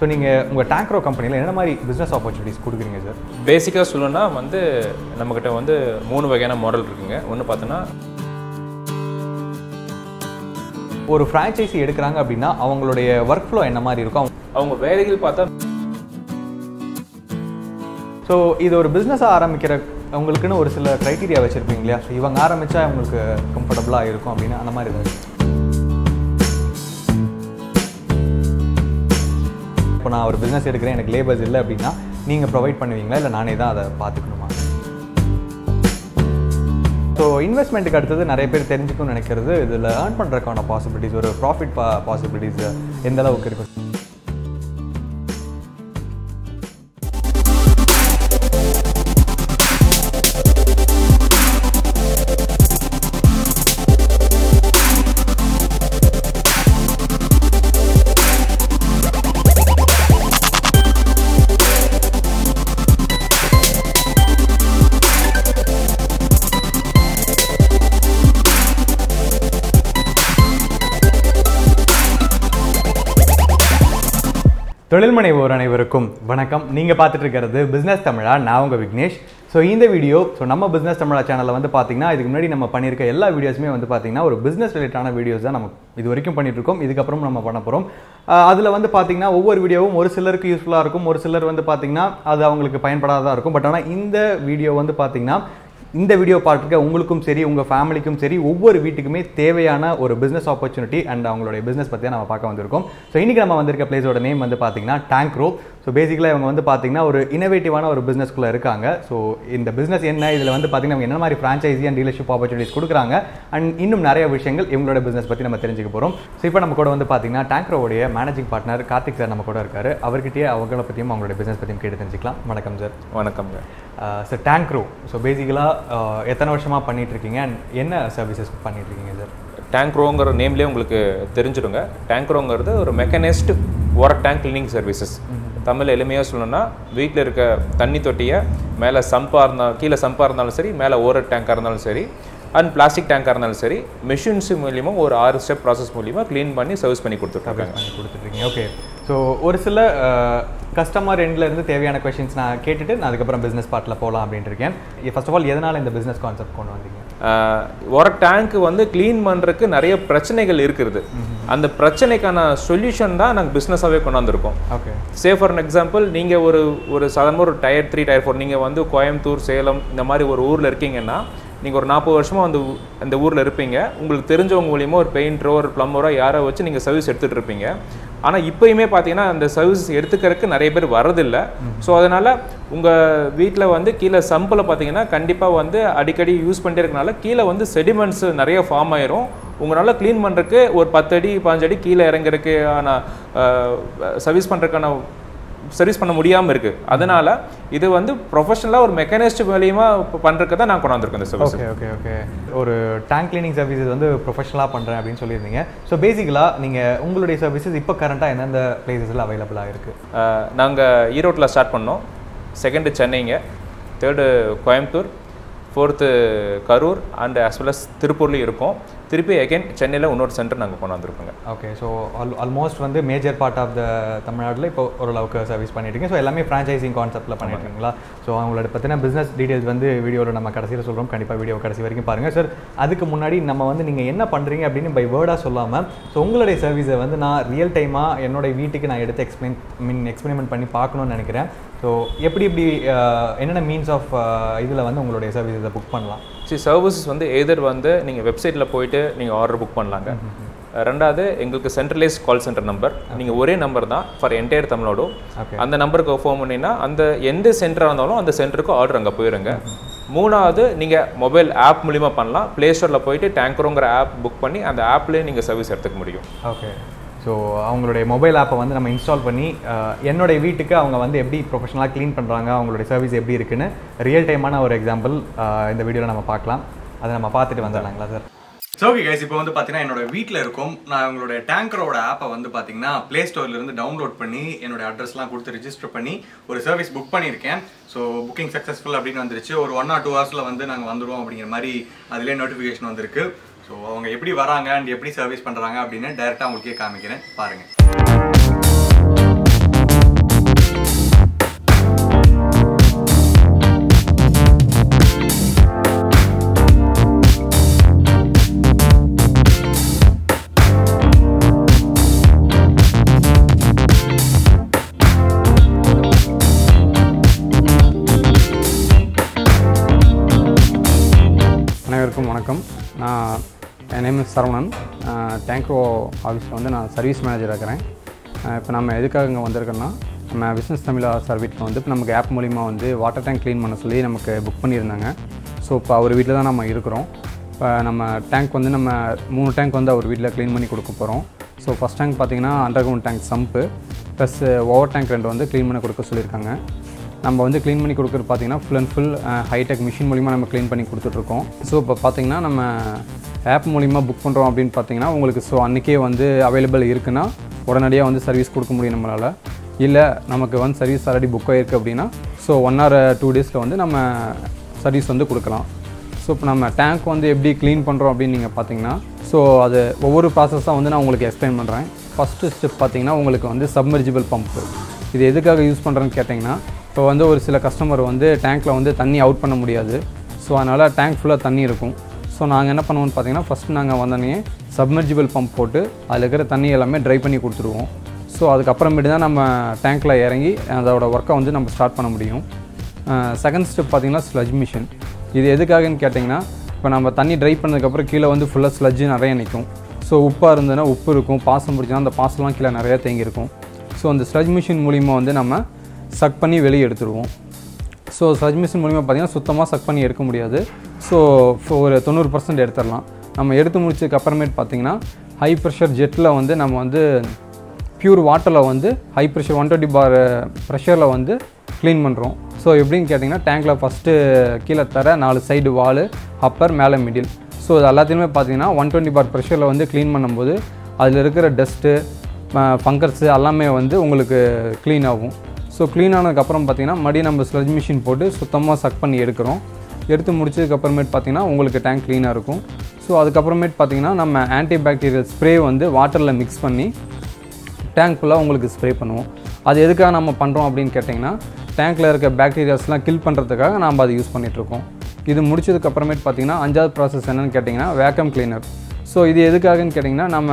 நீங்கள் உங்கள் டேங்க்ரோ கம்பெனியில் என்ன மாதிரி பிஸ்னஸ் ஆப்பர்ச்சுனிட்டிஸ் கொடுக்குறீங்க சார் பேசிக்காக சொல்லணும்னா வந்து நம்மக்கிட்ட வந்து மூணு வகையான மாடல் இருக்குங்க ஒன்று பார்த்தோன்னா ஒரு ஃப்ரான்ச்சைசி எடுக்கிறாங்க அப்படின்னா அவங்களுடைய ஒர்க் ஃப்ளோ என்ன மாதிரி இருக்கும் அவங்க வேலைகள் பார்த்தா ஸோ இது ஒரு பிஸ்னஸாக ஆரம்பிக்கிற உங்களுக்குன்னு ஒரு சில க்ரைட்டீரியா வச்சுருப்பீங்க இல்லையா So, இவங்க ஆரம்பித்தா அவங்களுக்கு கம்ஃபர்டபுளாக இருக்கும் அப்படின்னு அந்த மாதிரி ஏதாவது இப்போ நான் ஒரு பிஸ்னஸ் எடுக்கிறேன் எனக்கு லேபர்ஸ் இல்லை அப்படின்னா நீங்கள் ப்ரொவைட் பண்ணுவீங்களா இல்லை நானே தான் அதை பார்த்துக்கணுமா ஸோ இன்வெஸ்ட்மெண்ட்டுக்கு அடுத்தது நிறைய பேர் தெரிஞ்சுக்கணும்னு நினைக்கிறது இதில் ஏர்ன் பண்ணுறதுக்கான பாசிபிலிட்டிஸ் ஒரு ப்ராஃபிட் பா பாசிபிலிட்டிஸ் எந்த அளவுக்கு இருக்கும் தொழில் முனைவோர் அனைவருக்கும் வணக்கம் நீங்கள் பார்த்துட்டு இருக்கிறது பிஸ்னஸ் தமிழா நான் உங்கள் விக்னேஷ் ஸோ இந்த வீடியோ ஸோ நம்ம பிஸ்னஸ் தமிழா சேனலில் வந்து பார்த்தீங்கன்னா இதுக்கு முன்னாடி நம்ம பண்ணியிருக்க எல்லா வீடியோஸுமே வந்து பார்த்தீங்கன்னா ஒரு பிஸ்னஸ் ரிலேட்டான வீடியோஸ் தான் நம்ம இது வரைக்கும் பண்ணிட்டு இருக்கோம் இதுக்கப்புறம் நம்ம பண்ண போகிறோம் அதில் வந்து பார்த்தீங்கன்னா ஒவ்வொரு வீடியோவும் ஒரு சிலருக்கு யூஸ்ஃபுல்லாக இருக்கும் ஒரு சிலர் வந்து பார்த்தீங்கன்னா அது அவங்களுக்கு பயன்படாததாக இருக்கும் பட் ஆனால் இந்த வீடியோ வந்து பார்த்தீங்கன்னா இந்த வீடியோ பார்த்துருக்க உங்களுக்கும் சரி உங்கள் ஃபேமிலிக்கும் சரி ஒவ்வொரு வீட்டுக்குமே தேவையான ஒரு பிஸ்னஸ் ஆப்பர்ச்சுனிட்டி அண்ட் அவங்களுடைய பிஸ்னஸ் பற்றி நம்ம பார்க்க வந்திருக்கோம் ஸோ இன்றைக்கி நம்ம வந்திருக்க பிளேஸோட நேம் வந்து பார்த்தீங்கன்னா டேங்க் ரோ ஸோ பேசிக்கலாக இவங்க வந்து பார்த்தீங்கன்னா ஒரு இனோவேட்டிவான ஒரு பிஸ்னஸ்க்குள்ளே இருக்காங்க ஸோ இந்த பிஸ்னஸ் என்ன இதில் வந்து பார்த்தீங்கன்னா அவங்க என்ன மாதிரி ஃப்ரான்ச்சைசி அண்ட் டீலர்ஷிப் ஆப்பர்ச்சுனிட்டிஸ் கொடுக்குறாங்க அண்ட் இன்னும் நிறைய விஷயங்கள் இவங்களோட பிஸ்னஸ் பற்றி நம்ம தெரிஞ்சுக்க போகிறோம் ஸோ இப்போ நம்ம கூட வந்து பார்த்தீங்கன்னா டேங்க் ரோவுடைய மேனேஜிங் பார்ட்னர் கார்த்திக் சார் நம்ம கூட இருக்காரு அவர்கிட்டயே அவங்கள பற்றியும் அவங்களுடைய பிஸ்னஸ் பற்றியும் கேட்டு தெரிஞ்சுக்கலாம் வணக்கம் சார் வணக்கம்ங்க சார் டேங்க் ரோ ஸோ பேசிக்கலாக எத்தனை வருஷமாக பண்ணிட்டு இருக்கீங்க அண்ட் என்ன சர்வீசஸ் பண்ணிட்டு இருக்கீங்க சார் டேங்க்ரோங்கிற நேம்லேயே உங்களுக்கு தெரிஞ்சிடுங்க டேங்க்ரோங்கிறது ஒரு mechanised water tank cleaning services Tamil எளிமையாக சொல்லணும்னா வீட்டில் இருக்க தண்ணி தொட்டியை மேலே சம்பாக இருந்தாலும் கீழே சம்பாக இருந்தாலும் சரி மேலே ஓரர் டேங்காக இருந்தாலும் சரி அண்ட் பிளாஸ்டிக் டேங்காக இருந்தாலும் சரி மிஷின்ஸ் மூலியமாக ஒரு ஆறு ஸ்டெப் ப்ராசஸ் மூலியமாக க்ளீன் பண்ணி சர்வீஸ் பண்ணி கொடுத்துட்ருக்காங்க பண்ணி கொடுத்துட்ருக்கீங்க ஓகே ஸோ ஒரு சில கஸ்டமர் எண்ட்ல இருந்து தேவையான கொஷின்ஸ் நான் கேட்டுட்டு நான் அதுக்கப்புறம் பிஸ்னஸ் பார்ட்டில் போகலாம் அப்படின்ட்டு இருக்கேன் ஃபர்ஸ்ட் ஆஃப் ஆல் எதனால் இந்த பிஸ்னஸ் கான்செப்ட் கொண்டு வந்தீங்க ஒரு டேங்க் வந்து க்ளீன் பண்ணுறதுக்கு நிறைய பிரச்சனைகள் இருக்குது அந்த பிரச்சனைக்கான சொல்யூஷன் தான் நாங்கள் பிஸ்னஸாகவே கொண்டு வந்திருக்கோம் ஓகே சே ஃபார் எக்ஸாம்பிள் நீங்கள் ஒரு ஒரு சாதாரண ஒரு டயர் த்ரீ டயர் ஃபோர் நீங்கள் வந்து கோயம்புத்தூர் சேலம் இந்த மாதிரி ஒரு ஊரில் இருக்கீங்கன்னா நீங்கள் ஒரு நாற்பது வருஷமாக அந்த ஊ- அந்த ஊரில் இருப்பீங்க உங்களுக்கு தெரிஞ்சவங்க மூலியமாக ஒரு பெயிண்டரோ ஒரு ப்ளம்பரோ யாரோ வச்சு நீங்கள் சர்வீஸ் எடுத்துகிட்டு இருப்பீங்க ஆனால் இப்போயுமே பார்த்தீங்கன்னா அந்த சர்வீஸ் எடுத்துக்கிறதுக்கு நிறைய பேர் வரதில்லை ஸோ அதனால் உங்கள் வீட்டில் வந்து கீழே சம்பில் பார்த்தீங்கன்னா கண்டிப்பாக வந்து அடிக்கடி யூஸ் பண்ணிட்டே இருக்கனால கீழே வந்து செடிமெண்ட்ஸ் நிறைய ஃபார்ம் ஆயிரும் உங்களால் க்ளீன் பண்ணுறதுக்கு ஒரு பத்து அடி பாஞ்சு அடி கீழே இறங்குறதுக்கான சர்வீஸ் பண்ணுறதுக்கான சர்வீஸ் பண்ண முடியாமல் இருக்குது அதனால் இது வந்து ப்ரொஃபஷனலாக ஒரு மெக்கானிஸ்ட் மூலியமாக பண்ணுறதுக்கு தான் நான் கொண்டு வந்திருக்கேன் இந்த சர்வீஸ் ஓகே ஓகே ஓகே ஒரு டேங்க் கிளீனிங் சர்வீசஸ் வந்து ப்ரொஃபஷனலாக பண்ணுறேன் அப்படின்னு சொல்லியிருந்தீங்க ஸோ பேசிக்கலாக நீங்கள் உங்களுடைய சர்வீசஸ் இப்போ கரண்ட்டாக எந்தெந்த பிளேசஸில் அவைலபிளாக இருக்குது நாங்கள் ஈரோட்டில் ஸ்டார்ட் பண்ணோம் செகண்டு சென்னைங்க third Coimbatore fourth Karur and as well as திருப்பூர்லேயும் இருக்கோம் திருப்பி அகைன் சென்னையில் இன்னொரு சென்டர் நாங்கள் கொண்டு வந்திருக்கோங்க ஓகே ஸோ ஆல் ஆல்மோஸ்ட் வந்து மேஜர் பார்ட் ஆஃப் த தமிழ்நாட்டில் இப்போ ஓரளவுக்கு சர்வீஸ் பண்ணிட்டு ஸோ எல்லாமே ஃப்ரான்ச்சைசிங் கான்செப்ட்டில் பண்ணிட்டுருக்கீங்களா ஸோ அவங்களோட பற்றின பிஸ்னஸ் டீடைல்ஸ் வந்து வீடியோவில் நம்ம கடைசியில் சொல்கிறோம் கண்டிப்பாக வீடியோ கடைசி வரைக்கும் பாருங்கள் சார் அதுக்கு முன்னாடி நம்ம வந்து நீங்கள் என்ன பண்ணுறீங்க அப்படின்னு பை வேர்டாக சொல்லாமல் ஸோ உங்களுடைய சர்வீஸை வந்து நான் ரியல் டைமாக என்னோட வீட்டுக்கு நான் எடுத்து எக்ஸ்பிளைன் மீன் எக்ஸ்பெரிமெண்ட் பண்ணி பார்க்கணும்னு நினைக்கிறேன் ஸோ எப்படி இப்படி அஹ், என்னென்ன மீன்ஸ் ஆஃப் இதில் வந்து உங்களுடைய சர்வீஸை புக் பண்ணலாம் சரி சர்வீசஸ் வந்து எதர் வந்து நீங்கள் வெப்சைட்டில் போயிட்டு நீங்கள் ஆர்டர் புக் பண்ணலாங்க ரெண்டாவது எங்களுக்கு சென்ட்ரலைஸ் கால் சென்டர் நம்பர் நீங்கள் ஒரே நம்பர் தான் ஃபார் என்டையர் தமிழ்நாடு Okay. அந்த நம்பருக்கு ஃபோன் பண்ணினா அந்த எந்த சென்டராக இருந்தாலும் அந்த சென்டருக்கு ஆர்டர் அங்கே போயிருங்க மூணாவது நீங்கள் மொபைல் ஆப் மூலிமா பண்ணலாம் ப்ளே ஸ்டோரில் போயிட்டு டேங்கரோங்கிற ஆப் புக் பண்ணி அந்த ஆப்லேயே நீங்கள் சர்வீஸ் எடுத்துக்க முடியும் ஓகே ஸோ அவங்களுடைய மொபைல் ஆப்பை வந்து நம்ம இன்ஸ்டால் பண்ணி அஹ், என்னுடைய வீட்டுக்கு அவங்க வந்து எப்படி ப்ரொஃபஷனலாக க்ளீன் பண்ணுறாங்க அவங்களுடைய சர்வீஸ் எப்படி இருக்குன்னு ரியல் டைமான ஒரு எக்ஸாம்பிள் இந்த வீடியோவில் நம்ம பார்க்கலாம் அதை நம்ம பார்த்துட்டு வந்துடலாங்களா சார் ஸோ ஓகே கைஸ் இப்போ வந்து பார்த்தீங்கன்னா என்னோட வீட்டில் இருக்கும் நான் உங்களுடைய டேங்கரோட ஆப்பை வந்து பார்த்தீங்கன்னா ப்ளே ஸ்டோர்லேருந்து டவுன்லோட் பண்ணி என்னோட அட்ரஸ்லாம் கொடுத்து ரிஜிஸ்டர் பண்ணி ஒரு சர்வீஸ் புக் பண்ணியிருக்கேன் ஸோ புக்கிங் சக்ஸஸ்ஃபுல் அப்படின்னு வந்துருச்சு ஒரு ஒன் ஆர் டூ ஹவர்ஸில் வந்து நாங்கள் வந்துடுவோம் அப்படிங்கிற மாதிரி அதிலே நோட்டிஃபிகேஷன் வந்திருக்கு ஸோ அவங்க எப்படி வராங்க அண்ட் எப்படி சர்வீஸ் பண்ணுறாங்க அப்படின்னு டைரெக்டாக உங்களுக்கே காமிக்கிறேன் பாருங்கள் வணக்கம் நான் என் நேம் இஸ் சரவணன் டேங்க்ரோ ஆஃபீஸில் வந்து நான் சர்வீஸ் மேனேஜர் இருக்கிறேன் இப்போ நம்ம எதுக்காக இங்கே வந்திருக்கோன்னா நம்ம பிஸ்னஸ் தமிழா சர்வீஸில் வந்து இப்போ நமக்கு ஆப் மூலிமா வந்து வாட்டர் டேங்க் க்ளீன் பண்ண சொல்லி நமக்கு புக் பண்ணியிருந்தாங்க ஸோ இப்போ அவர் வீட்டில் தான் நம்ம இருக்கிறோம் இப்போ நம்ம டேங்க் வந்து நம்ம மூணு டேங்க் வந்து அவர் வீட்டில் க்ளீன் பண்ணி கொடுக்க போகிறோம் ஸோ ஃபஸ்ட் டேங்க் பார்த்தீங்கன்னா underground tank sump plus over tank ரெண்டு வந்து க்ளீன் பண்ணி கொடுக்க சொல்லியிருக்காங்க நம்ம வந்து க்ளீன் பண்ணி கொடுக்குறது பார்த்தீங்கன்னா full and full hi tech machine மூலிமா நம்ம க்ளீன் பண்ணி கொடுத்துட்ருக்கோம் ஸோ இப்போ பார்த்தீங்கன்னா நம்ம ஆப் மூலிமா புக் பண்ணுறோம் அப்படின்னு பார்த்தீங்கன்னா உங்களுக்கு ஸோ அன்றைக்கே வந்து அவைலபிள் இருக்குன்னா உடனடியாக வந்து சர்வீஸ் கொடுக்க முடியும் நம்மளால் இல்லை நமக்கு வந்து சர்வீஸ் ஆல்ரெடி புக் ஆகிருக்கு அப்படின்னா ஸோ ஒன் ஆர் டூ டேஸில் வந்து நம்ம சர்வீஸ் வந்து கொடுக்கலாம் ஸோ இப்போ நம்ம டேங்க் வந்து எப்படி க்ளீன் பண்ணுறோம் அப்படின்னு நீங்கள் பார்த்தீங்கன்னா ஸோ அது ஒவ்வொரு ப்ராசஸாக வந்து நான் உங்களுக்கு எக்ஸ்பிளைன் பண்ணுறேன் ஃபஸ்ட்டு ஸ்டெப் பார்த்தீங்கன்னா உங்களுக்கு வந்து சப்மர்ஜிபிள் பம்ப்பு இது எதுக்காக யூஸ் பண்ணுறேன்னு கேட்டிங்கன்னா இப்போ வந்து ஒரு சில கஸ்டமர் வந்து டேங்க்கில் வந்து தண்ணி அவுட் பண்ண முடியாது ஸோ அதனால் டேங்க் ஃபுல்லாக தண்ணி இருக்கும் ஸோ நாங்கள் என்ன பண்ணுவோம்னு பார்த்தீங்கன்னா ஃபஸ்ட்டு நாங்கள் வந்தோடனே சப்மர்ஜிபிள் பம்ப் போட்டு அதில் இருக்கிற தண்ணி எல்லாமே ட்ரை பண்ணி கொடுத்துருவோம் ஸோ அதுக்கப்புறமேட்டு தான் நம்ம டேங்க்கில் இறங்கி அதோட ஒர்க்கை வந்து நம்ம ஸ்டார்ட் பண்ண முடியும் செகண்ட் ஸ்டெப் பார்த்தீங்கன்னா ஸ்லஜ் மிஷின் இது எதுக்காகன்னு கேட்டிங்கன்னா இப்போ நம்ம தண்ணி ட்ரை பண்ணதுக்கப்புறம் கீழே வந்து ஃபுல்லாக ஸ்லட்ஜு நிறைய நிற்கும் ஸோ உப்பாக இருந்ததுன்னா உப்பு இருக்கும் பாசம் பிடிச்சா அந்த பாசம்லாம் கீழே நிறையா தேங்கியிருக்கும் ஸோ அந்த ஸ்லட்ஜ் மிஷின் மூலிமா வந்து நம்ம சக் பண்ணி வெளியே எடுத்துருவோம் ஸோ ஸ்லட்ஜ் மிஷின் மூலிமா பார்த்தீங்கன்னா சுத்தமாக சக் பண்ணி எடுக்க முடியாது ஸோ ஒரு தொண்ணூறு பர்சன்ட் எடுத்துடலாம் நம்ம எடுத்து முடிச்சதுக்கு அப்புறமேட்டு பார்த்தீங்கன்னா ஹை ப்ரெஷர் ஜெட்டில் வந்து நம்ம வந்து பியூர் வாட்டரில் வந்து high pressure one twenty bar ப்ரெஷரில் வந்து க்ளீன் பண்ணுறோம் ஸோ எப்படின்னு கேட்டிங்கன்னா டேங்க்கில் ஃபஸ்ட்டு கீழே தர நாலு சைடு வால் அப்பர் மேலே மிடில் ஸோ இது எல்லாத்தையுமே பார்த்தீங்கன்னா ஒன் டுவெண்ட்டி பார் ப்ரெஷரில் வந்து க்ளீன் பண்ணும்போது அதில் இருக்கிற டஸ்ட்டு ஃபங்கர்ஸு எல்லாமே வந்து உங்களுக்கு க்ளீன் ஆகும் ஸோ க்ளீன் ஆனதுக்கப்புறம் பார்த்தீங்கன்னா மறுபடியும் நம்ம ஸ்லஜ் மிஷின் போட்டு சுத்தமாக சக் பண்ணி எடுக்கிறோம் எடுத்து முடிச்சதுக்கப்புறமேட்டு பார்த்தீங்கன்னா உங்களுக்கு டேங்க் க்ளீனாக இருக்கும் ஸோ அதுக்கப்புறமேட்டு பார்த்தீங்கன்னா நம்ம ஆன்டி பாக்டீரியல் ஸ்ப்ரே வந்து வாட்டரில் மிக்ஸ் பண்ணி டேங்க் ஃபுல்லாக உங்களுக்கு ஸ்ப்ரே பண்ணுவோம் அது எதுக்காக நம்ம பண்ணுறோம் அப்படின்னு கேட்டிங்கன்னா டேங்க்கில் இருக்க பாக்டீரியாஸ்லாம் கில் பண்ணுறதுக்காக நம்ம அதை யூஸ் பண்ணிகிட்ருக்கோம் இது முடிச்சதுக்கு அப்புறமேட்டு பார்த்தீங்கன்னா அஞ்சாவது ப்ராசஸ் என்னன்னு கேட்டிங்கன்னா வேக்கம் கிளீனர் ஸோ இது எதுக்காகன்னு கேட்டிங்கன்னா நம்ம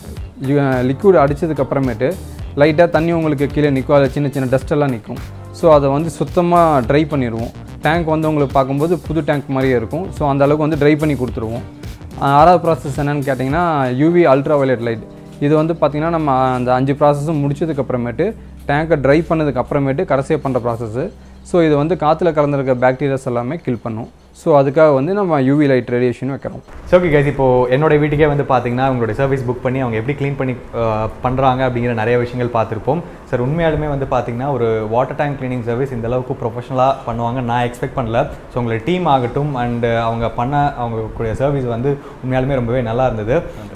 லிக்விட் அடித்ததுக்கு அப்புறமேட்டு லைட்டாக தண்ணி உங்களுக்கு கீழே நிற்கும் அதில் சின்ன சின்ன dust எல்லாம் நிற்கும் ஸோ அதை வந்து சுத்தமாக ட்ரை பண்ணிடுவோம் டேங்க் வந்து உங்களுக்கு பார்க்கும்போது புது டேங்க் மாதிரியே இருக்கும் ஸோ அந்த அளவுக்கு வந்து ட்ரை பண்ணி கொடுத்துருவோம் ஆறாவது ப்ராசஸ் என்னன்னு கேட்டிங்கன்னா யூவி அல்ட்ரா வயலட் லைட் இது வந்து பார்த்திங்கன்னா நம்ம அந்த அஞ்சு ப்ராசஸும் முடிச்சதுக்கு அப்புறமேட்டு டேங்கை ட்ரை பண்ணதுக்கு அப்புறமேட்டு கடைசியாக பண்ணுற ப்ராசஸ்ஸு ஸோ இது வந்து காற்றுல கலந்துருக்க பாக்டீரியாஸ் எல்லாமே கில் பண்ணும் ஸோ அதுக்காக வந்து நம்ம யூவி லைட் ரேடியேஷன் வைக்கிறோம் ஸோ ஓகே கைஸ் இப்போ என்னோட வீட்டுக்கே வந்து பார்த்தீங்கன்னா உங்களுடைய சர்வீஸ் புக் பண்ணி அவங்க எப்படி க்ளீன் பண்ணி அஹ், பண்றாங்க அப்படிங்கிற நிறைய விஷயங்கள் பார்த்துருப்போம் சார் உண்மையாலுமே வந்து பார்த்தீங்கன்னா ஒரு வாட்டர் டேங்க் க்ளீனிங் சர்வீஸ் இந்த அளவுக்கு ப்ரொஃபஷனலாக பண்ணுவாங்க நான் எக்ஸ்பெக்ட் பண்ணல ஸோ உங்களுடைய டீம் ஆகட்டும் அண்ட் அவங்க பண்ண அவங்க கூடிய சர்வீஸ் வந்து உண்மையாலுமே ரொம்பவே நல்லா இருந்தது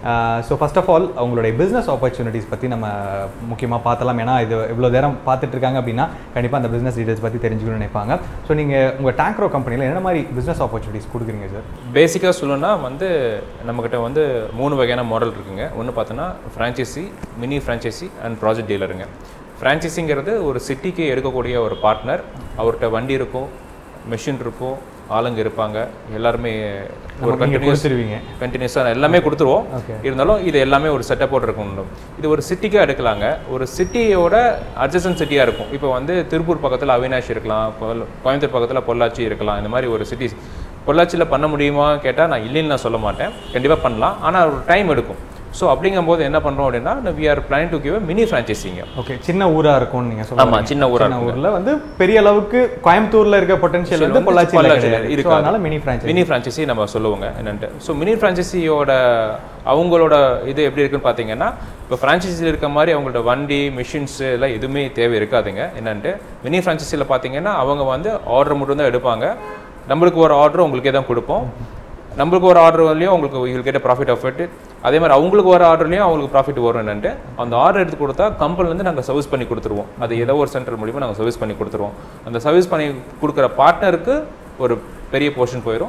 ஸோ ஃபர்ஸ்ட் ஆஃப் ஆல் அவங்களுடைய பிஸ்னஸ் ஆப்பர்ச்சுனிட்டிஸ் பற்றி நம்ம முக்கியமாக பார்த்தலாம் ஏன்னா இது இவ்வளோ நேரம் பார்த்துட்டு இருக்காங்க அப்படின்னா கண்டிப்பாக அந்த பிஸ்னஸ் டீடைல்ஸ் பற்றி தெரிஞ்சுக்கணும்னு நினைப்பாங்க ஸோ நீங்கள் உங்கள் டேங்க்ரோ கம்பெனியில் என்ன மாதிரி பிஸ்னஸ் ஆப்பர்ச்சுனிட்டிஸ் கொடுக்குறீங்க சார் பேசிக்காக சொல்லணும்னா வந்து நம்மக்கிட்ட வந்து மூணு வகையான மாடல் இருக்குங்க ஒன்று பார்த்தோன்னா franchise mini franchise and project டீலருங்க ஃப்ரான்ச்சைசிங்கிறது ஒரு சிட்டிக்கு எடுக்கக்கூடிய ஒரு பார்ட்னர் அவர்கிட்ட வண்டி இருக்கும் மெஷின் இருக்கும் ஆளுங்க இருப்பாங்க எல்லாருமே ஒரு நீங்க கண்டினியூஸ் கொடுத்துருவீங்க கண்டினியூஸாக எல்லாமே கொடுத்துருவோம் Okay. இருந்தாலும் இது எல்லாமே ஒரு செட்டப்போடு இருக்கணும் இது ஒரு சிட்டிக்காக எடுக்கலாங்க ஒரு சிட்டியோட அட்ஜசன் சிட்டியாக இருக்கும் இப்போ வந்து திருப்பூர் பக்கத்தில் அவினாஷ் இருக்கலாம் கோயல்- கோயம்புத்தூர் பக்கத்தில் பொள்ளாச்சி இருக்கலாம் இந்த மாதிரி ஒரு சிட்டிஸ் பொள்ளாச்சியில் பண்ண முடியுமா கேட்டால் நான் இல்லைன்னு நான் சொல்ல மாட்டேன் கண்டிப்பாக பண்ணலாம் ஆனால் ஒரு டைம் எடுக்கும் ஸோ அப்படிங்கும்போது என்ன பண்ணுறோம் அப்படின்னா we are plan to give mini ஃப்ரான்ச்சைசிங்க ஓகே சின்ன ஊரா இருக்கும்னு நீங்க சொல்லுங்க ஆமா, சின்ன ஊரா சின்ன ஊர்ல வந்து பெரிய அளவுக்கு கோயம்புத்தூர்ல இருக்க பொட்டன்ஷியல் வந்து பொள்ளாச்சியில் கிடையாது. So, அதனால மினி ஃப்ரான்ச்சைஸ் மினி ஃப்ரான்ச்சைசி நம்ம சொல்லுவோங்க என்னன்ட்டு ஸோ மினி ஃப்ரான்ச்சைசியோட அவங்களோட இது எப்படி இருக்குன்னு பார்த்தீங்கன்னா இப்போ ஃப்ரான்ச்சைசியில் இருக்க மாதிரி அவங்களோட வண்டி மிஷின்ஸ் எல்லாம் எதுவுமே தேவை இருக்காதுங்க என்னன்ட்டு மினி ஃப்ரான்ச்சைசியில் பார்த்தீங்கன்னா அவங்க வந்து ஆர்டர் மட்டும் தான் எடுப்பாங்க நம்மளுக்கு ஒரு ஆர்டர் உங்களுக்கே தான் கொடுப்போம் நம்மளுக்கு ஒரு ஆர்டர்லையும் உங்களுக்கு யூ கேட்ட ப்ராஃபிட் ஆஃப் இட் அதே மாதிரி அவங்களுக்கு ஒரு ஆர்டர்லையும் அவங்களுக்கு ப்ராஃபிட் வரும் என்னன்ட்டு அந்த ஆர்டர் எடுத்து கொடுத்தா கம்பெனிலேருந்து நாங்கள் சர்வீஸ் பண்ணி கொடுத்துருவோம் அது ஏதோ ஒரு சென்டர் மூலிமா நாங்கள் சர்வீஸ் பண்ணி கொடுத்துருவோம் அந்த சர்வீஸ் பண்ணி கொடுக்குற பார்ட்னருக்கு ஒரு பெரிய போர்ஷன் போயிடும்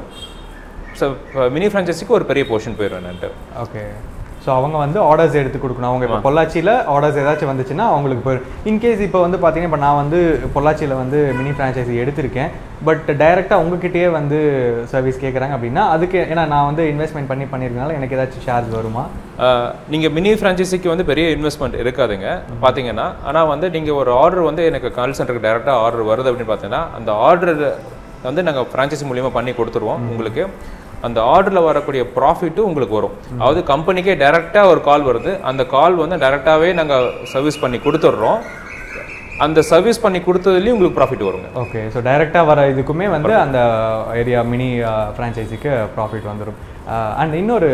ஸோ மினி ஃப்ரான்ச்சைசிக்கு ஒரு பெரிய போர்ஷன் போயிடும் என்னன்ட்டு ஓகே ஸோ அவங்க வந்து ஆர்டர்ஸ் எடுத்து கொடுக்கணும் அவங்க இப்போ பொள்ளாச்சியில் ஆர்டர்ஸ் ஏதாச்சும் வந்துச்சுன்னா அவங்களுக்கு போயிடும் இன்கேஸ் இப்போ வந்து பார்த்தீங்கன்னா இப்போ நான் வந்து பொள்ளாச்சியில் வந்து மினி ஃப்ரான்ச்சைசி எடுத்திருக்கேன் பட் டைரெக்டாக உங்ககிட்டயே வந்து சர்வீஸ் கேட்குறாங்க அப்படின்னா அதுக்கு ஏன்னா நான் வந்து இன்வெஸ்ட்மெண்ட் பண்ணி பண்ணியிருக்கனால எனக்கு ஏதாச்சும் ஷேர்ஸ் வருமா நீங்கள் மினி ஃப்ரான்ச்சைசிக்கு வந்து பெரிய இன்வெஸ்ட்மெண்ட் இருக்காதுங்க பார்த்தீங்கன்னா ஆனால் வந்து நீங்கள் ஒரு ஆர்டர் வந்து எனக்கு கால் சென்டருக்கு டேரெக்டாக ஆர்டர் வருது அப்படின்னு பார்த்தீங்கன்னா அந்த ஆர்டர் வந்து நாங்கள் ஃப்ரான்ச்சைசி மூலியமாக பண்ணி கொடுத்துருவோம் உங்களுக்கு அந்த ஆர்டரில் வரக்கூடிய ப்ராஃபிட்டும் உங்களுக்கு வரும் அதாவது கம்பெனிக்கே டைரெக்டாக ஒரு கால் வருது அந்த கால் வந்து டைரெக்டாகவே நாங்கள் சர்வீஸ் பண்ணி கொடுத்துட்றோம் அந்த சர்வீஸ் பண்ணி கொடுத்ததுலேயும் உங்களுக்கு ப்ராஃபிட் வருங்க ஓகே ஸோ டைரெக்டாக வர இதுக்குமே வந்து அந்த ஏரியா மினி ஃப்ரான்ச்சைசிக்கு ப்ராஃபிட் வந்துடும் அண்ட் இன்னொரு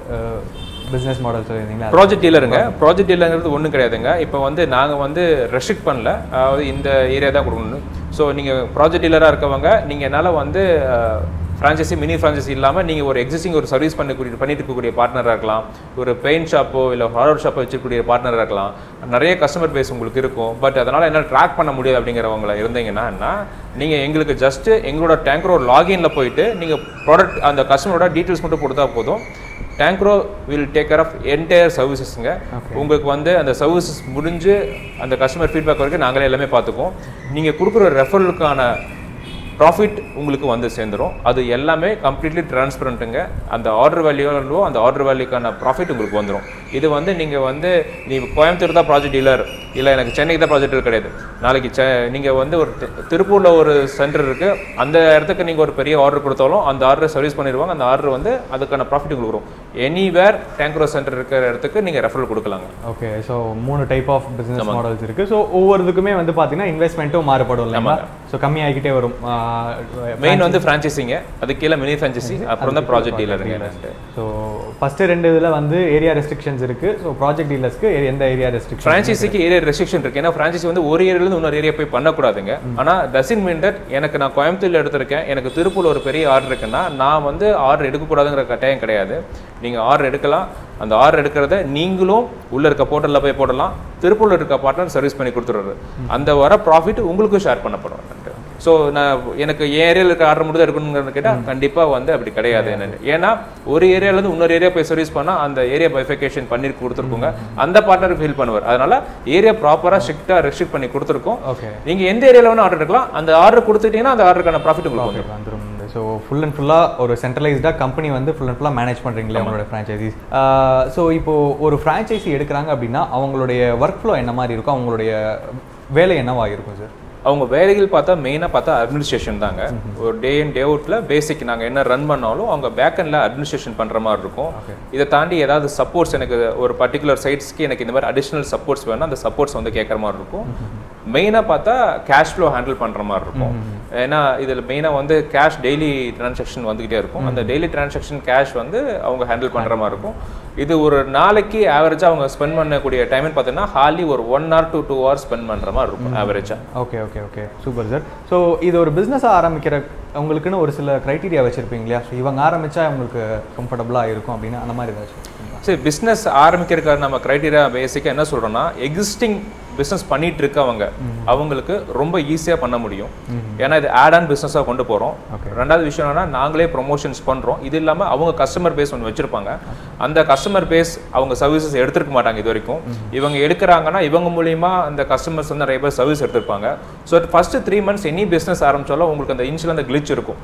பிஸ்னஸ் மாடல் சொல்லியிருந்தீங்களா ப்ராஜெக்ட் டீலருங்க ப்ராஜெக்ட் டீலருங்கிறது ஒன்றும் கிடையாதுங்க இப்போ வந்து நாங்கள் வந்து ரெஸ்ட்ரிக்ட் பண்ணல அதாவது இந்த ஏரியா தான் கொடுக்கணும் ஸோ நீங்கள் ப்ராஜெக்ட் டீலராக இருக்கவங்க நீங்கள் என்னால் வந்து ஃப்ரான்ச்சைசி மினி ஃப்ரான்ச்சைசி இல்லாமல் நீங்கள் ஒரு எக்ஸிஸ்டிங் ஒரு சர்வீஸ் பண்ணக்கூடிய பண்ணிட்டு இருக்கக்கூடிய பார்ட்னராக இருக்கலாம் ஒரு பெயிண்ட் ஷாப்போ இல்லை ஹார்வர் ஷாப்போ வச்சிருக்கக்கூடிய பார்ட்னராக இருக்கலாம் நிறைய கஸ்டமர் பேஸ் உங்களுக்கு இருக்கும் பட் அதனால் என்ன ட்ராக் பண்ண முடியாது அப்படிங்கிறவங்கள இருந்தீங்கன்னா என்ன நீங்கள் எங்களுக்கு ஜஸ்ட்டு எங்களோட டேங்கரோட லாகின்ல போயிட்டு நீங்கள் ப்ராடக்ட் அந்த கஸ்டமரோட டீட்டெயில்ஸ் மட்டும் கொடுத்தா போதும் Tankro will take care of entire சர்வீசஸ்ங்க உங்களுக்கு வந்து அந்த சர்வீசஸ் முடிஞ்சு அந்த கஸ்டமர் ஃபீட்பேக் வரைக்கும் நாங்களே எல்லாமே பார்த்துக்குவோம் நீங்கள் கொடுக்குற ரெஃபரலுக்கான ப்ராஃபிட் உங்களுக்கு வந்து சேர்ந்துரும் அது எல்லாமே கம்ப்ளீட்லி டிரான்ஸ்பரண்ட்டுங்க அந்த ஆர்டர் வேல்யூவோ அந்த ஆர்டர் வேல்யூக்கான ப்ராஃபிட் உங்களுக்கு வந்துடும் இது வந்து நீங்கள் வந்து நீ கோயம்புத்தூர் தான் ப்ராஜெக்ட் டீலர் இல்லை எனக்கு சென்னைக்கு தான் ப்ராஜெக்ட் டீலர் கிடையாது நாளைக்கு செ நீங்கள் வந்து ஒரு தி- திருப்பூர்ல ஒரு சென்டர் இருக்குது அந்த இடத்துக்கு நீங்கள் ஒரு பெரிய ஆர்டர் கொடுத்தாலும் அந்த ஆர்டரை சர்வீஸ் பண்ணிடுவாங்க அந்த ஆர்டர் வந்து அதுக்கான ப்ராஃபிட் உங்களுக்கு வரும் எனிவேர் டேங்க்ரோ சென்டர் இருக்கிற இடத்துக்கு நீங்கள் ரெஃபரல் கொடுக்கலாங்க ஓகே ஸோ மூணு டைப் ஆஃப் பிஸ்னஸ் மாடல்ஸ் இருக்கு ஸோ ஒவ்வொருத்துக்குமே வந்து பார்த்தீங்கன்னா இன்வெஸ்ட்மெண்ட்டும் மாறுபடும் இல்லைங்களா ஸோ கம்மியாகிக்கிட்டே வரும் மெயின் வந்து ஃப்ரான்ச்சைசிங்க அது கீழே மினி ஃப்ரான்ச்சைசி அப்புறம் தான் ப்ராஜெக்ட் டீலருங்க ஸோ ஃபஸ்ட்டு ரெண்டு இதில் வந்து ஏரியா ரெஸ்ட்ரிக்ஷன்ஸ் இருக்கு ஸோ ப்ராஜெக்ட் டீலர்ஸ்க்கு எந்த ஏரியா ரெஸ்ட்ரிக்ஷன் ஃப்ரான்ச்சைசிக்கு ஏரியா ரெஸ்ட்ரிக்ஷன் இருக்கு ஏன்னா ஃப்ரான்ச்சைசி வந்து ஒரு ஏரியாலேருந்து இன்னொரு ஏரியா போய் பண்ணக்கூடாதுங்க ஆனா டசின் மீன் தட் எனக்கு நான் கோயம்புத்தூர்ல எடுத்திருக்கேன் எனக்கு திருப்பூர்ல ஒரு பெரிய ஆர்டர் இருக்குன்னா நான் வந்து ஆர்டர் எடுக்கக்கூடாதுங்கிற கட்டாயம் கிடையாது நீங்க ஆர்டர் எடுக்கலாம் அந்த ஆர்டர் எடுக்கிறத நீங்களும் உள்ள இருக்க போர்ட்டலில் போய் போடலாம் திருப்பூர்ல இருக்க பார்ட்னர் சர்வீஸ் பண்ணி கொடுத்துருவாரு அந்த வர ப்ராஃபிட் உங்களுக்கும் ஷேர் பண்ணப்படும் ஸோ நான் எனக்கு என் ஏரியாவில் இருக்க ஆர்டர் மட்டும் தான் எடுக்கணுங்கிறது கேட்டால் கண்டிப்பாக வந்து அப்படி கிடையாது என்னன்னு ஏன்னா ஒரு ஏரியாலேருந்து இன்னொரு ஏரியா போய் சர்வீஸ் பண்ணால் அந்த ஏரியா பைஃபிகேஷன் பண்ணி கொடுத்துருக்கோங்க அந்த பார்ட்னர் ஃபீல் பண்ணுவார் அதனால ஏரியா ப்ராப்பராக ஸ்ட்ரிக்டாக ரெஸ்ட்ரிக்ட் பண்ணி கொடுத்துருக்கோம் ஓகே நீங்க எந்த ஏரியாவில் வேணா ஆர்டர் எடுக்கலாம் அந்த ஆர்டர் கொடுத்துட்டீங்கன்னா அந்த ஆர்டருக்கான ப்ராஃபிட் உங்களுக்கு வந்துடும் வந்துடும் ஸோ ஃபுல் அண்ட் ஃபுல்லாக ஒரு சென்ட்ரலைஸ்டாக கம்பெனி வந்து ஃபுல் அண்ட் ஃபுல்லாக மேனேஜ் பண்ணுறீங்களே அவங்களோட ஃப்ரான்ச்சைசிஸ் ஸோ இப்போ ஒரு ஃப்ரான்ச்சைசி எடுக்கிறாங்க அப்படின்னா அவங்களுடைய ஒர்க் ஃப்ளோ என்ன மாதிரி இருக்கும் அவங்களுடைய வேலை என்னவா இருக்கும் சார் அவங்க வேலைகள் பார்த்தா மெயினாக பார்த்தா அட்மினிஸ்ட்ரேஷன் தாங்க ஒரு டே இன் டே அவுட்டில் பேசிக் நாங்கள் என்ன ரன் பண்ணாலும் அவங்க பேக் எண்டில் அட்மினிஸ்ட்ரேஷன் பண்ணுற மாதிரி இருக்கும் இதை தாண்டி ஏதாவது சப்போர்ட்ஸ் எனக்கு ஒரு பர்டிகுலர் சைட்ஸ்க்கு எனக்கு இந்த மாதிரி அடிஷ்னல் சப்போர்ட்ஸ் வேணும் அந்த சப்போர்ட்ஸ் வந்து கேட்குற மாதிரி இருக்கும் மெயினாக பார்த்தா கேஷ் ஃப்ளோ ஹேண்டில் பண்ணுற மாதிரி இருக்கும் ஏன்னா இதில் மெயினாக வந்து கேஷ் டெய்லி டிரான்சாக்ஷன் வந்துக்கிட்டே இருக்கும் அந்த டெய்லி டிரான்சாக்ஷன் கேஷ் வந்து அவங்க ஹேண்டில் பண்ணுற மாதிரி இருக்கும் இது ஒரு நாளைக்கு ஆவரேஜாக அவங்க ஸ்பெண்ட் பண்ணக்கூடிய டைம்னு பார்த்தீங்கன்னா ஹார்லி ஒரு one hour to two hours spend பண்ணுற மாதிரி இருக்கும் ஆவரேஜாக okay okay okay super sir so இது ஒரு பிஸ்னஸாக ஆரம்பிக்கிற உங்களுக்குன்னு ஒரு சில க்ரைட்டீரியா வச்சுருப்பீங்க இல்லையா ஸோ இவங்க ஆரம்பிச்சா உங்களுக்கு கம்ஃபர்டபுளாக இருக்கும் அப்படின்னு அந்த மாதிரி ஏதாச்சும் இருக்குங்களா? சரி பிஸ்னஸ் ஆரம்பிக்கிறதுக்காக நம்ம க்ரைட்டீரியா பேசிக்காக என்ன சொல்கிறோம்னா எக்ஸிஸ்டிங் பிஸ்னஸ் பண்ணிட்டு இருக்கவங்க அவங்களுக்கு ரொம்ப ஈஸியாக பண்ண முடியும் ஏன்னா இது ஆட் ஆன் பிஸ்னஸாக கொண்டு போகிறோம் ரெண்டாவது விஷயம் என்னன்னா நாங்களே ப்ரொமோஷன்ஸ் பண்ணுறோம் இது இல்லாமல் அவங்க கஸ்டமர் பேஸ் ஒன்று வச்சுருப்பாங்க அந்த கஸ்டமர் பேஸ் அவங்க சர்வீசஸ் எடுத்துருக்க மாட்டாங்க இது வரைக்கும் இவங்க எடுக்கிறாங்கன்னா இவங்க மூலியமா அந்த கஸ்டமர்ஸ் வந்து நிறைய பேர் சர்வீஸ் எடுத்திருப்பாங்க so first three months any business ஆரம்பிச்சாலும் உங்களுக்கு அந்த இனிஷியல் அந்த கிளிச் இருக்கும்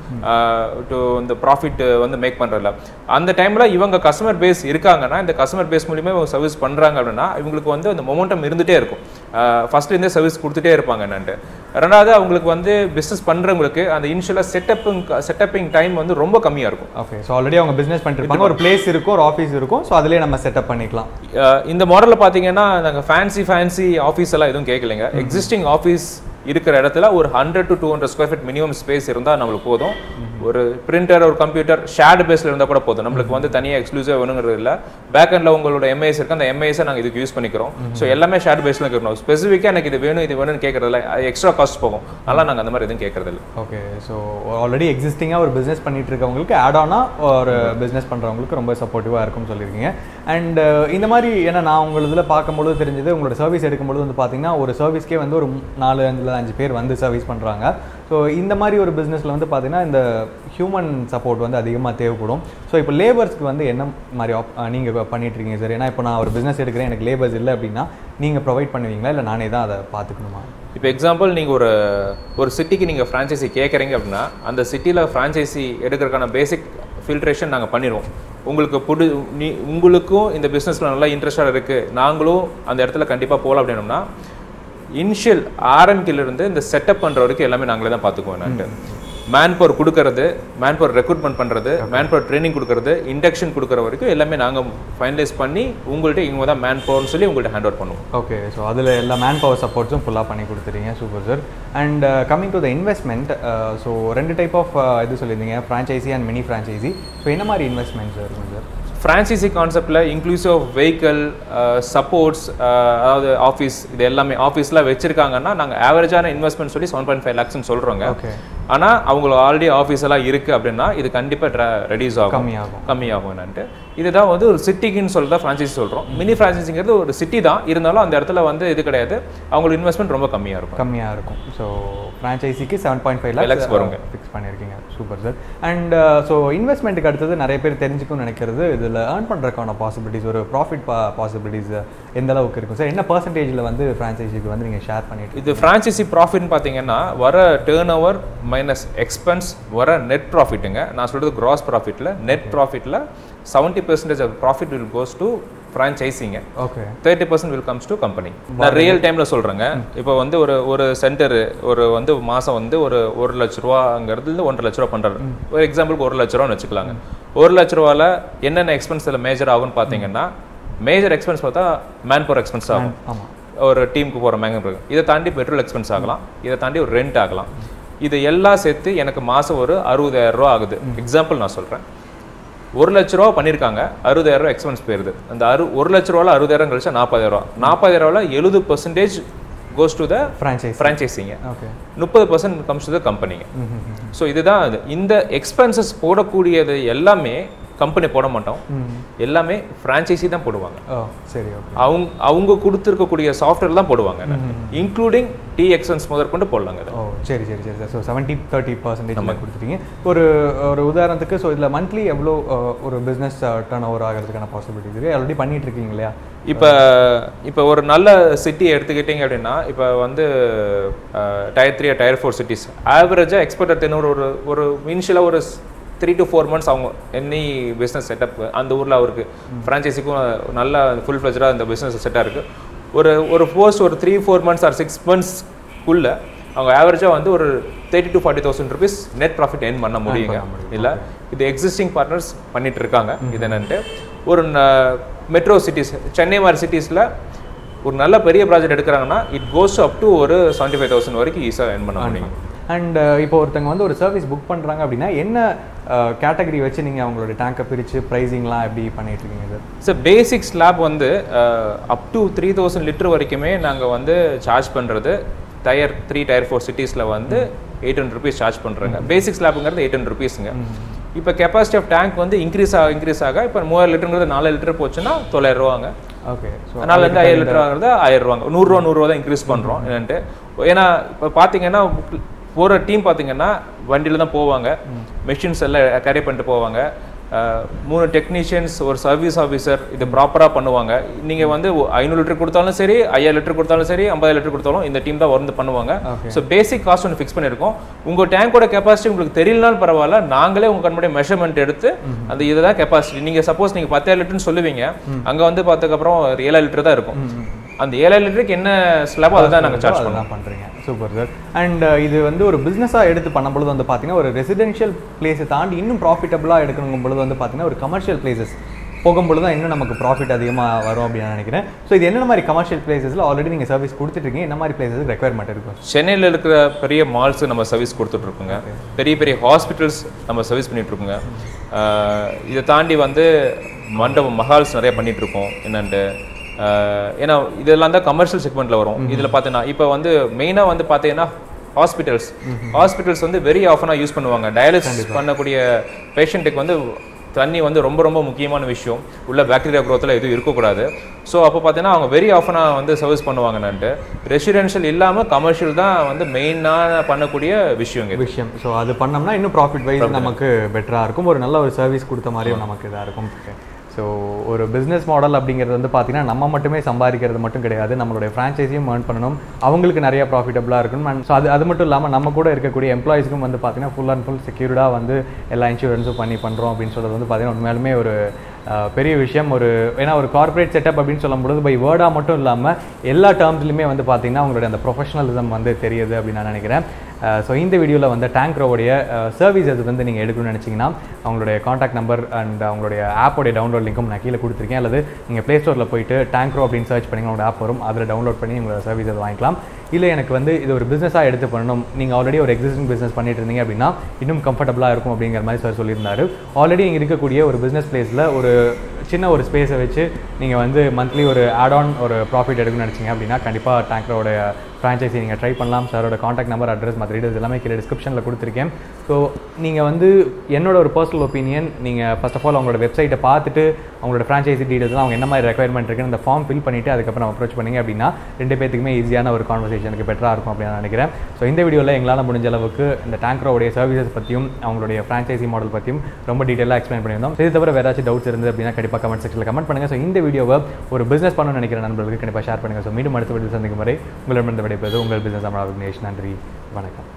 டு இந்த ப்ராஃபிட் வந்து மேக் பண்ணுறதுல அந்த டைமில் இவங்க கஸ்டமர் பேஸ் இருக்காங்கன்னா இந்த கஸ்டமர் பேஸ் மூலியமா இவங்க சர்வீஸ் பண்ணுறாங்க அப்படின்னா இவங்களுக்கு வந்து அந்த மொமெண்டம் இருந்துகிட்டே இருக்கும் ஃபர்ஸ்ட்லேருந்தே சர்வீஸ் கொடுத்துட்டே இருப்பாங்க என்னன்ட்டு ரெண்டாவது அவங்களுக்கு வந்து பிஸ்னஸ் பண்ணுறவங்களுக்கு அந்த இனிஷியலாக செட்டப்பிங் செட்டப்பிங் டைம் வந்து ரொம்ப கம்மியாக இருக்கும் ஓகே ஸோ ஆல்ரெடி அவங்க பிஸ்னஸ் பண்ணிருப்பாங்க ஒரு பிளேஸ் இருக்கும் ஒரு ஆஃபீஸ் இருக்கும் ஸோ அதிலே நம்ம செட்டப் பண்ணிக்கலாம் அஹ் இந்த மாடலில் பார்த்தீங்கன்னா நாங்கள் ஃபேன்சி ஃபேன்சி ஆஃபீஸ் எல்லாம் எதுவும் கேட்கலைங்க எக்ஸிஸ்டிங் ஆஃபீஸ் இருக்கிற இடத்துல ஒரு hundred to two hundred square feet minimum space இருந்தால் நம்மளுக்கு போதும் ஒரு பிரிண்டர் ஒரு கம்ப்யூட்டர் ஷேர்டு பேஸில் இருந்தால் கூட போதும் நம்மளுக்கு வந்து தனியாக எக்ஸ்க்ளூசிவ் வேணுங்கிறது இல்லை பேக் எண்டில் உங்களோட எம்ஐஎஸ் இருக்கு அந்த எம்ஐஎஸை நாங்கள் இதுக்கு யூஸ் பண்ணிக்கிறோம் ஸோ எல்லாமே ஷேர்டு பேஸில் இருக்கணும் ஸ்பெசிஃபிக்காக எனக்கு இது வேணும் இது வேணும்னு கேட்கறதில்ல அது எக்ஸ்ட்ரா காஸ்ட் போகும் அதனால் நாங்கள் அந்த மாதிரி எதுவும் கேட்கறதில்ல ஓகே ஸோ ஆல்ரெடி எக்ஸிஸ்டிங்காக ஒரு பிஸ்னஸ் பண்ணிட்டு இருக்கவங்களுக்கு ஆட் ஆனாக ஒரு பிஸ்னஸ் பண்ணுறவங்களுக்கு ரொம்ப சப்போர்ட்டிவாக இருக்கும்னு சொல்லியிருக்கீங்க அண்ட் இந்த மாதிரி ஏன்னா நான் உங்கள் இதில் பார்க்கும்பொழுது தெரிஞ்சது உங்களோட சர்வீஸ் எடுக்கும்பொழுது வந்து பார்த்தீங்கன்னா ஒரு சர்வீஸ்க்கே வந்து ஒரு நாலு அஞ்சுல அஞ்சு பேர் வந்து சர்வீஸ் பண்ணுறாங்க ஸோ இந்த மாதிரி ஒரு பிஸ்னஸில் வந்து பார்த்தீங்கன்னா இந்த ஹியூமன் சப்போர்ட் வந்து அதிகமாக தேவைப்படும் ஸோ இப்போ லேபர்ஸ்க்கு வந்து என்ன மாதிரி ஆப் நீங்கள் பண்ணிட்டு இருக்கீங்க சார் ஏன்னா இப்போ நான் ஒரு பிஸ்னஸ் எடுக்கிறேன் எனக்கு லேபர்ஸ் இல்லை அப்படின்னா நீங்கள் ப்ரொவைட் பண்ணுவீங்களா இல்லை நானே தான் அதை பார்த்துக்கணுமா இப்போ எக்ஸாம்பிள் நீங்கள் ஒரு ஒரு சிட்டிக்கு நீங்கள் ஃப்ரான்ச்சைசி கேட்குறீங்க அப்படின்னா அந்த சிட்டியில் ஃப்ரான்ச்சைசி எடுக்கிறதுக்கான பேசிக் ஃபில்ட்ரேஷன் நாங்கள் பண்ணிடுவோம் உங்களுக்கு புடி நீ உங்களுக்கும் இந்த பிஸ்னஸில் நல்லா இன்ட்ரெஸ்டாக இருக்குது நாங்களும் அந்த இடத்துல கண்டிப்பாக போகலாம் அப்படின்னோம்னா இனிஷியல் ஆரம்பிக்கிலிருந்து இந்த செட்டப் பண்ணுற வரைக்கும் எல்லாமே நாங்களே தான் பார்த்துக்குவோம் நாங்கள் மேன் பவர் கொடுக்கறது மேன் பவர் ரெக்ரூட்மெண்ட் பண்ணுறது மேன் பவர் ட்ரைனிங் கொடுக்கறது இண்டக்ஷன் கொடுக்குற வரைக்கும் எல்லாமே நாங்கள் ஃபைனலைஸ் பண்ணி உங்கள்கிட்ட இவங்க தான் மேன் பவர்னு சொல்லி உங்கள்கிட்ட ஹேண்ட் ஓவர் பண்ணுவோம் ஓகே ஸோ அதில் எல்லா மேன் பவர் சப்போர்ட்ஸும் ஃபுல்லாக பண்ணி கொடுத்துறீங்க super sir and coming to the investment so ரெண்டு டைப் ஆஃப் இது சொல்லியிருந்தீங்க franchisee and mini franchisee so என்ன மாதிரி இன்வெஸ்ட்மெண்ட்ஸ் இருக்கும் சார் ஃப்ரான்ச்சைசி கான்செப்டில் இன்க்ளூசிவ் ஆஃப் வெஹிக்கல் சப்போர்ட்ஸ் அதாவது ஆஃபீஸ் இது எல்லாமே ஆஃபீஸ்லாம் வச்சிருக்காங்கன்னா நாங்கள் ஆவரேஜான இன்வெஸ்ட்மெண்ட் சொல்லி செவன் பாயிண்ட் ஃபைவ் லேக்ஸ்னு சொல்கிறோங்க ஓகே ஆனால் அவங்களுக்கு ஆல்ரெடி ஆஃபீஸ் எல்லாம் இருக்குது அப்படின்னா இது கண்டிப்பாக ரெடியூஸ் ஆகும் கம்மியாகும் கம்மியாகும் என்னன்ட்டு இதுதான் வந்து ஒரு சிட்டிக்குன்னு சொல்லி தான் ஃப்ரான்ச்சைசி சொல்கிறோம் மினி ஃப்ரான்ச்சைசிங்கிறது ஒரு சிட்டி தான் இருந்தாலும் அந்த இடத்துல வந்து இது கிடையாது அவங்களுக்கு இன்வெஸ்ட்மெண்ட் ரொம்ப கம்மியாக இருக்கும் கம்மியாக இருக்கும் ஸோ ஃப்ரான்ச்சைசிக்கு seven point five lakhs lakhs வருங்க. ஃபிக்ஸ் பண்ணியிருக்கீங்க சூப்பர் சார் அண்ட் ஸோ இன்வெஸ்ட்மெண்ட்டுக்கு அடுத்தது நிறைய பேர் தெரிஞ்சுக்கணும்னு நினைக்கிறது இதில் ஏர்ன் பண்ணுறதுக்கான பாசிபிலிட்டிஸ் ஒரு ப்ராஃபிட் பாசிபிலிட்டிஸ் எந்த அளவுக்கு இருக்கும் சார் என்ன பர்சன்டேஜில் வந்து ஃப்ரான்ச்சைசிக்கு வந்து நீங்கள் ஷேர் பண்ணிட்டு இது ஃப்ரான்ச்சைசி ப்ராஃபிட்னு பார்த்தீங்கன்னா வர டேர்ன் ஓவர் மைனஸ் எக்ஸ்பென்ஸ் வர நெட் ப்ராஃபிட்டுங்க நான் சொல்கிறது கிராஸ் ப்ராஃபிட்டில் நெட் ப்ராஃபிட்டில் seventy percentage of profit will goes to ஃப்ரான்ச்சைசிங்க okay thirty percent will comes to company நான் ரியல் டைமில் சொல்கிறேங்க இப்போ வந்து ஒரு ஒரு சென்டர் ஒரு வந்து மாதம் வந்து ஒரு ஒரு லட்ச ரூபாங்கிறது இருந்து ஒன்றரை லட்ச ரூபா பண்ணுறாரு ஒரு எக்ஸாம்பிளுக்கு ஒரு லட்ச ரூபான்னு வச்சுக்கலாங்க ஒரு லட்ச ரூபாவில் என்னென்ன எக்ஸ்பென்ஸ் இதில் மேஜர் ஆகும்னு பார்த்தீங்கன்னா மேஜர் எக்ஸ்பென்ஸ் பார்த்தா மேன் பவர் எக்ஸ்பென்ஸ் ஆகும் ஆமாம் ஒரு டீமுக்கு போகிற மேங்க இதை தாண்டி பெட்ரோல் எக்ஸ்பென்ஸ் ஆகலாம் இதை தாண்டி ஒரு ரெண்ட் ஆகலாம் இது எல்லாம் சேர்த்து எனக்கு மாதம் ஒரு அறுபதாயிரம் ரூபா ஆகுது எக்ஸாம்பிள் நான் சொல்கிறேன் ஒரு லட்ச ரூபா பண்ணியிருக்காங்க அறுபதாயிரம் ரூபா எக்ஸ்பென்ஸ் போயிருது அந்த அறு ஒரு லட்ச ரூபாவில் அறுபதாயிரம் கழிச்சா நாற்பதாயிரம் ரூபா நாற்பதாயிரம் ரூபாவில் எழுபது percentage goes to the franchise ஃப்ரான்ச்சைசிங்க ஓகே முப்பது பர்சன்ட் கம்ஸ் டு த கம்பெனிங்க ஸோ இதுதான் அது இந்த எக்ஸ்பென்சஸ் போடக்கூடியது எல்லாமே கம்பெனி போட மாட்டோம் எல்லாமே ஃப்ரான்ச்சைசி தான் போடுவாங்க ஓ சரி ஓகே அவங்க அவங்க கொடுத்துருக்கக்கூடிய சாஃப்ட்வேர் தான் போடுவாங்க இன்க்ளூடிங் டி எக்ஸ்பென்ஸ் முதற்கொண்டு போடலாங்க இதை. ஓ சரி சரி சரி sir so seventy thirty percentage கொடுத்துட்டீங்க ஒரு ஒரு உதாரணத்துக்கு ஸோ இதில் மந்த்லி எவ்வளோ அஹ், ஒரு பிஸ்னஸ் டர்ன் ஓவர் ஆகிறதுக்கான பாசிபிலிட்டி இருக்குது ஆல்ரெடி பண்ணிட்டு இருக்கீங்க இல்லையா இப்போ இப்போ ஒரு நல்ல சிட்டி எடுத்துக்கிட்டீங்க அப்படின்னா இப்போ வந்து tier three tier four cities ஆவரேஜாக எக்ஸ்பெக்ட் தினூர் ஒரு ஒரு இனிஷியலாக ஒரு த்ரீ டு ஃபோர் மந்த்ஸ் அவங்க எனி பிஸ்னஸ் செட்டப் அந்த ஊரில் அவருக்கு ஃப்ரான்ச்சைஸிக்கும் நல்லா ஃபுல் ஃப்ளெஜராக அந்த பிஸ்னஸ் செட்டாக இருக்குது ஒரு ஒரு போஸ்ட் ஒரு three four months or six மந்த்ஸ்க்குள்ள அவங்க ஆவரேஜாக வந்து ஒரு thirty to forty thousand rupees net profit earn பண்ண முடியுங்க இல்லை இது எக்ஸிஸ்டிங் பார்ட்னர்ஸ் பண்ணிட்டு இருக்காங்க இது என்னன்ட்டு ஒரு மெட்ரோ சிட்டிஸ் சென்னை மாதிரி சிட்டிஸில் ஒரு நல்ல பெரிய ப்ராஜெக்ட் எடுக்கிறாங்கன்னா இட் கோஸ் அப் டு ஒரு செவன்ட்டி ஃபைவ் தௌசண்ட் வரைக்கும் ஈஸியாக earn பண்ண முடியும் அண்ட் இப்போ ஒருத்தங்க வந்து ஒரு சர்வீஸ் புக் பண்ணுறாங்க அப்படின்னா என்ன கேட்டகரி வச்சு நீங்கள் அவங்களோட டேங்கை பிரித்து ப்ரைஸிங்லாம் எப்படி பண்ணிட்டு இருக்கீங்க சார் சார் பேசிக் ஸ்லாப் வந்து up to three thousand litre வரைக்குமே நாங்கள் வந்து சார்ஜ் பண்ணுறது டயர் த்ரீ டயர் ஃபோர் சிட்டிஸில் வந்து எயிட் ஹண்ட்ரட் ருபீஸ் சார்ஜ் பண்ணுறாங்க பேசிக் ஸ்லாப்புங்கிறது எயிட் ஹண்ட்ரட் ருபீஸுங்க இப்போ கெப்பாசிட்டி ஆஃப் டேங்க் வந்து இன்க்ரீஸ் ஆக இன்க்ரீஸ் ஆக இப்போ மூவாயிரம் லிட்டருங்கிறது நாலு லிட்டர் போச்சுன்னா தொள்ளாயிரம் ரூபாங்க ஓகே ஸோ நாலுலேருந்து ஐயாயிரம் லிட்டர் ஆகிறது ஆயிரம் ரூபாங்க நூறுரூவா நூறுரூவா தான் இன்க்ரீஸ் பண்ணுறோம் என்னன்ட்டு ஏன்னா இப்போ பார்த்தீங்கன்னா போகிற டீம் பார்த்தீங்கன்னா வண்டியில் தான் போவாங்க மெஷின்ஸ் எல்லாம் கேரி பண்ணிட்டு போவாங்க அஹ், மூணு டெக்னீஷியன்ஸ் ஒரு சர்வீஸ் ஆஃபீஸர் இது ப்ராப்பராக பண்ணுவாங்க நீங்கள் வந்து ஒ- ஐநூறு லிட்டர் கொடுத்தாலும் சரி ஐயாயிரம் லிட்டர் கொடுத்தாலும் சரி ஐம்பதாயிரம் லிட்டர் கொடுத்தாலும் இந்த டீம் தான் வந்து பண்ணுவாங்க ஸோ பேசிக் காஸ்ட் ஒன்று ஃபிக்ஸ் பண்ணியிருக்கோம் உங்கள் டேங்கோட கெப்பாசிட்டி உங்களுக்கு தெரியலனாலும் பரவாயில்ல நாங்களே உங்கள் கண்முடைய மெஷர்மெண்ட் எடுத்து அந்த இதுதான் கெப்பாசிட்டி நீங்கள் சப்போஸ் நீங்கள் பத்தாயிரம் லிட்டர்னு சொல்லுவீங்க அங்கே வந்து பார்த்ததுக்கப்புறம் ஒரு ஏழாயிரம் லிட்டர் தான் இருக்கும் அந்த ஏழாயிரம் லிட்டருக்கு என்ன ஸ்லாபோ அதை தான் நாங்கள் சார்ஜ் பண்ணுவோம் அதெல்லாம் பண்ணுறீங்க சூப்பர் சார் அண்ட் இது வந்து ஒரு பிஸ்னஸாக எடுத்து பண்ணும் பொழுது வந்து பார்த்தீங்கன்னா ஒரு ரெசிடென்ஷியல் பிளேஸை தாண்டி இன்னும் ப்ராஃபிட்டபுளாக எடுக்கணும் பொழுது வந்து பார்த்தீங்கன்னா ஒரு கமர்ஷியல் பிளேசஸ் போகும்பொழுது தான் இன்னும் நமக்கு ப்ராஃபிட் அதிகமாக வரும் அப்படின்னு நான் நினைக்கிறேன் ஸோ இது என்ன மாதிரி கமர்ஷியல் பிளேசஸில் ஆல்ரெடி நீங்கள் சர்வீஸ் கொடுத்துட்ருக்கீங்க என்ன மாதிரி பிளேசஸ் ரெக்குயர்மெண்ட் இருக்கும் சென்னையில் இருக்கிற பெரிய மால்ஸ் நம்ம சர்வீஸ் கொடுத்துட்ருக்கோங்க பெரிய பெரிய ஹாஸ்பிட்டல்ஸ் நம்ம சர்வீஸ் பண்ணிகிட்ருக்கோங்க இதை தாண்டி வந்து மண்டபம் மஹால்ஸ் நிறைய பண்ணிகிட்ருக்கோம் என்னன்ட்டு ஆஹ் ஏன்னா இதெல்லாம் தான் கமர்ஷியல் செக்மெண்ட்டில் வரும் இதில் பார்த்தீங்கன்னா இப்போ வந்து மெயினாக வந்து பார்த்தீங்கன்னா ஹாஸ்பிட்டல்ஸ் ஹாஸ்பிட்டல்ஸ் வந்து வெரி ஆஃபனாக யூஸ் பண்ணுவாங்க டயாலிசிஸ் பண்ணக்கூடிய பேஷண்ட்டுக்கு வந்து தண்ணி வந்து ரொம்ப ரொம்ப முக்கியமான விஷயம் உள்ள பாக்டீரியா growthல எதுவும் இருக்கக்கூடாது ஸோ அப்போ பார்த்தீங்கன்னா அவங்க வெரி ஆஃபனாக வந்து சர்வீஸ் பண்ணுவாங்கன்னுட்டு ரெசிடென்ஷியல் இல்லாமல் கமர்ஷியல் தான் வந்து மெயினாக பண்ணக்கூடிய விஷயங்க இது விஷயம் ஸோ அது பண்ணோம்னா இன்னும் ப்ராஃபிட் வைஸ் நமக்கு பெட்டராக இருக்கும் ஒரு நல்ல ஒரு சர்வீஸ் கொடுத்த மாதிரியும் நமக்கு இதாக இருக்கும் ஸோ ஒரு பிஸ்னஸ் மாடல் அப்படிங்கிறது வந்து பார்த்தீங்கன்னா நம்ம மட்டுமே சம்பாதிக்கிறது மட்டும் கிடையாது நம்மளுடைய ஃப்ரான்ச்சைஸியும் ஏர்ன் பண்ணணும் அவங்களுக்கு நிறைய ப்ராஃபிட்டபுளாக இருக்கணும் அண்ட் ஸோ அது அது மட்டும் இல்லாமல் நம்ம கூட இருக்கக்கூடிய எம்ப்ளாயிஸ்க்கும் வந்து பார்த்தீங்கன்னா ஃபுல் அண்ட் ஃபுல் செக்யூர்டாக வந்து எல்லா இன்சூரன்ஸும் பண்ணி பண்ணுறோம் அப்படின்னு சொல்கிறது வந்து பார்த்தீங்கன்னா உண்மையாலுமே ஒரு அஹ், பெரிய விஷயம் ஒரு ஏன்னா ஒரு கார்ப்பரேட் செட்டப் அப்படின்னு சொல்லும்போது பை வேர்டாக மட்டும் இல்லாமல் எல்லா டேர்ம்ஸ்லையுமே வந்து பார்த்தீங்கன்னா அவங்களுடைய அந்த ப்ரொஃபஷனலிசம் வந்து தெரியுது அப்படின்னு நான் நினைக்கிறேன் ஸோ இந்த வீடியோவில் வந்து டேங்க் ரோவுடைய சர்வீசஸ் வந்து நீங்கள் எடுக்கணும்னு நினச்சிங்கன்னா அவங்களுடைய காண்டாக்ட் நம்பர் அண்ட் அவங்களுடைய ஆப்போடைய டவுன்லோட் லிங்க்கும் நான் கீழே கொடுத்துருக்கேன் அல்லது நீங்கள் ப்ளே ஸ்டோரில் போயிட்டு டேங்க் ரோ அப்படின்னு சர்ச் பண்ணி உங்களோட ஆப் வரும் அதில் டவுன்லோட் பண்ணி உங்களோட சர்வீசஸ் வாங்கிக்கலாம் இல்லை எனக்கு வந்து இது ஒரு பிஸ்னஸாக எடுத்து பண்ணணும் நீங்கள் ஆல்ரெடி ஒரு எக்ஸிஸ்டிங் பிஸ்னஸ் பண்ணிட்டு இருந்தீங்க அப்படின்னா இன்னும் கம்ஃபர்டபுளாக இருக்கும் அப்படிங்கிற மாதிரி சார் சொல்லியிருந்தாரு ஆல்ரெடி இங்கே இருக்கக்கூடிய ஒரு பிஸ்னஸ் பிளேஸில் ஒரு சின்ன ஒரு ஸ்பேஸை வச்சு நீங்கள் வந்து மந்த்லி ஒரு ஆட் ஆன் ஒரு ப்ராஃபிட் எடுக்கணும்னு நினச்சிங்க அப்படின்னா கண்டிப்பாக டேங்க்ரோட ஃப்ரான்ச்சைசி நீங்கள் ட்ரை பண்ணலாம் சாரோட காண்டாக்ட் நம்பர் அட்ரஸ் மற்ற டீடைல்ஸ் எல்லாமே கீழே டிஸ்கிரிப்ஷனில் கொடுத்துருக்கேன் ஸோ நீங்கள் வந்து என்னோட ஒரு பர்சனல் ஒப்பீனியன் நீங்கள் ஃபர்ஸ்ட் ஆஃப் ஆல் அவங்களோட வெப்சைட்டை பார்த்துட்டு அவங்களோட ஃப்ரான்ச்சைசி டீடைல்ஸ்லாம் அவங்க என்ன மாதிரி ரெக்குயர்மெண்ட் இருக்குன்னு அந்த ஃபார்ம் ஃபில் பண்ணிவிட்டு அதுக்கப்புறம் அப்ரோச் பண்ணீங்க அப்படின்னா ரெண்டு பேத்துக்குமே ஈஸியான ஒரு கான்வர்சேஷனுக்கு பெட்டராக இருக்கும் அப்படின்னு நான் நினைக்கிறேன் ஸோ இந்த வீடியோவில் எங்களால் முடிஞ்ச அளவுக்கு இந்த டேங்க்ரோடைய சர்வீசஸ் பற்றியும் அவங்களுடைய ஃப்ரான்ச்சைசி மாடல் பற்றியும் ரொம்ப டீட்டெயிலாக எக்ஸ்பிளைன் பண்ணியிருந்தோம் இது தவிர வேறு ஏதாச்சும் டவுட்ஸ் இருந்தது அப்படின்னா கண்டிப்பாக கமெண்ட் செக்ஷனில் கமெண்ட் பண்ணுங்கள் ஸோ இந்த வீடியோவை ஒரு பிஸ்னஸ் பண்ணணும்னு நினைக்கிற நண்பர்களுக்கு கண்டிப்பாக ஷேர் பண்ணுங்கள் ஸோ மீண்டும் அடுத்த வீடியோ சந்திக்கும் வரை உங்களிடமிருந்து விடைபெறுவது உங்கள் பிஸ்னஸ் அமரா விக்னேஷ் நன்றி வணக்கம்